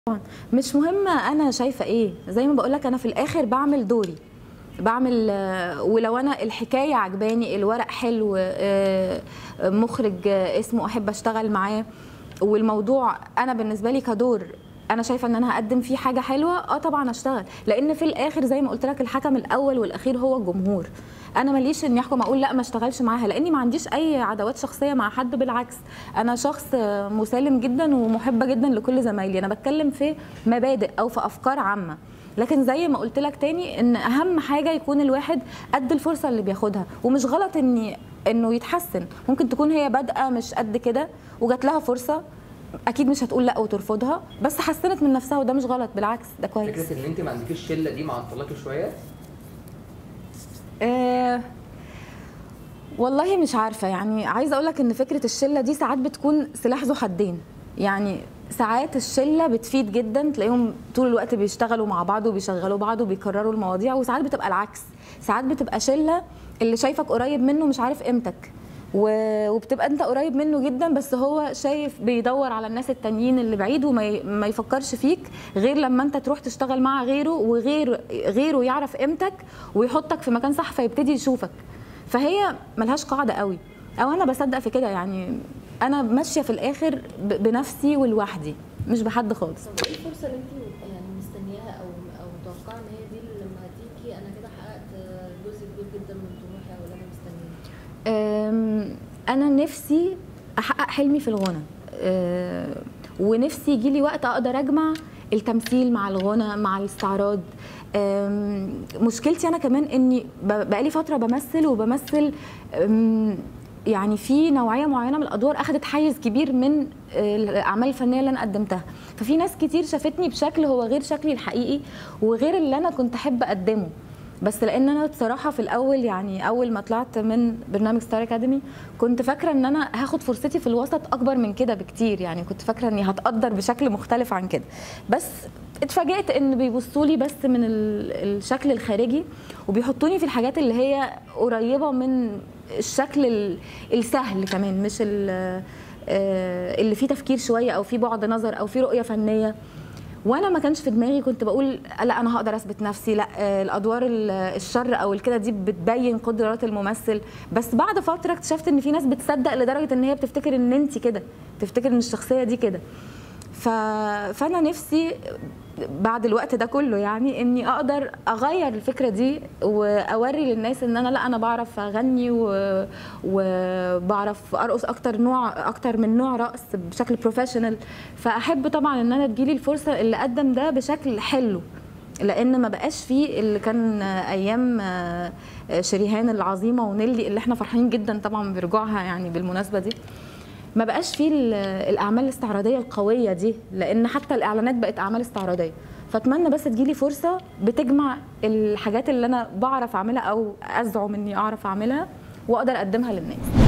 طبعا مش مهم انا شايفه ايه زي ما بقول لك انا في الاخر بعمل دوري بعمل آه، ولو انا الحكايه عجباني الورق حلو آه، مخرج آه، اسمه احب اشتغل معاه والموضوع انا بالنسبه لي كدور انا شايفه ان انا هقدم فيه حاجه حلوه اه طبعا اشتغل لان في الاخر زي ما قلت لك الحكم الاول والاخير هو الجمهور انا ماليش اني احكم اقول لا ما اشتغلش معاها لاني ما عنديش اي عداوات شخصيه مع حد بالعكس انا شخص آه، مسالم جدا ومحبه جدا لكل زمايلي انا بتكلم في مبادئ او في افكار عامه لكن زي ما قلت لك تاني ان اهم حاجه يكون الواحد قد الفرصه اللي بياخدها ومش غلط اني انه يتحسن ممكن تكون هي بادئه مش قد كده وجات لها فرصه اكيد مش هتقول لا وترفضها بس حسنت من نفسها وده مش غلط بالعكس ده كويس فكره ان انت ما عندكيش الشله دي معطلاكي شويه آه والله مش عارفه يعني عايزه اقول لك ان فكره الشله دي ساعات بتكون سلاح ذو حدين يعني ساعات الشله بتفيد جدا تلاقيهم طول الوقت بيشتغلوا مع بعض وبيشغلوا بعض وبيكرروا المواضيع وساعات بتبقى العكس ساعات بتبقى شله اللي شايفك قريب منه مش عارف قيمتك و- وبتبقى انت قريب منه جدا بس هو شايف بيدور على الناس التانيين اللي بعيد وما ي- ما يفكرش فيك غير لما انت تروح تشتغل مع غيره وغير غيره يعرف قيمتك ويحطك في مكان صح فيبتدي يشوفك فهي ملهاش قاعده قوي او انا بصدق في كده يعني انا ماشيه في الاخر ب- بنفسي ولوحدي مش بحد خالص طب ايه الفرصه اللي انت يعني مستنياها او او متوقعه ان هي دي اللي لما تيجي انا كده حققت جزء كبير جدا من طموحي او اللي انا مستنياه أم، انا نفسي احقق حلمي في الغنى أه، ونفسي يجي لي وقت اقدر اجمع التمثيل مع الغنى مع الاستعراض أم، مشكلتي انا كمان اني ب- بقالي فتره بمثل وبمثل أم، يعني في نوعيه معينه من الادوار اخذت حيز كبير من آه، الاعمال الفنيه اللي انا قدمتها ففي ناس كتير شافتني بشكل هو غير شكلي الحقيقي وغير اللي انا كنت احب اقدمه بس لان انا بصراحه في الاول يعني اول ما طلعت من برنامج ستار اكاديمي كنت فاكره ان انا هاخد فرصتي في الوسط اكبر من كده بكتير يعني كنت فاكره اني هتقدر بشكل مختلف عن كده بس اتفاجئت ان بيبصوا لي بس من ال- الشكل الخارجي وبيحطوني في الحاجات اللي هي قريبه من الشكل ال- السهل كمان مش ال- آه، اللي فيه تفكير شويه او فيه بعد نظر او فيه رؤيه فنيه وانا ما كانش في دماغي كنت بقول لا انا هقدر اثبت نفسي لا آه، الادوار ال- الشر او الكده دي بتبين قدرات الممثل بس بعد فتره اكتشفت ان في ناس بتصدق لدرجه ان هي بتفتكر ان انت كده تفتكر ان الشخصيه دي كده ف... فانا نفسي بعد الوقت ده كله يعني اني اقدر اغير الفكره دي واوري للناس ان انا لا انا بعرف اغني و... وبعرف ارقص اكتر نوع اكتر من نوع رقص بشكل بروفيشنال فاحب طبعا ان انا تجيلي الفرصه اللي اقدم ده بشكل حلو لان ما بقاش فيه اللي كان ايام شريهان العظيمه ونيلي اللي احنا فرحانين جدا طبعا برجوعها يعني بالمناسبه دي ما بقاش فيه ال- الاعمال الاستعراضيه القويه دي لان حتى الاعلانات بقت اعمال استعراضيه فاتمنى بس تجيلي فرصه بتجمع الحاجات اللي انا بعرف اعملها او ازعم اني اعرف اعملها واقدر اقدمها للناس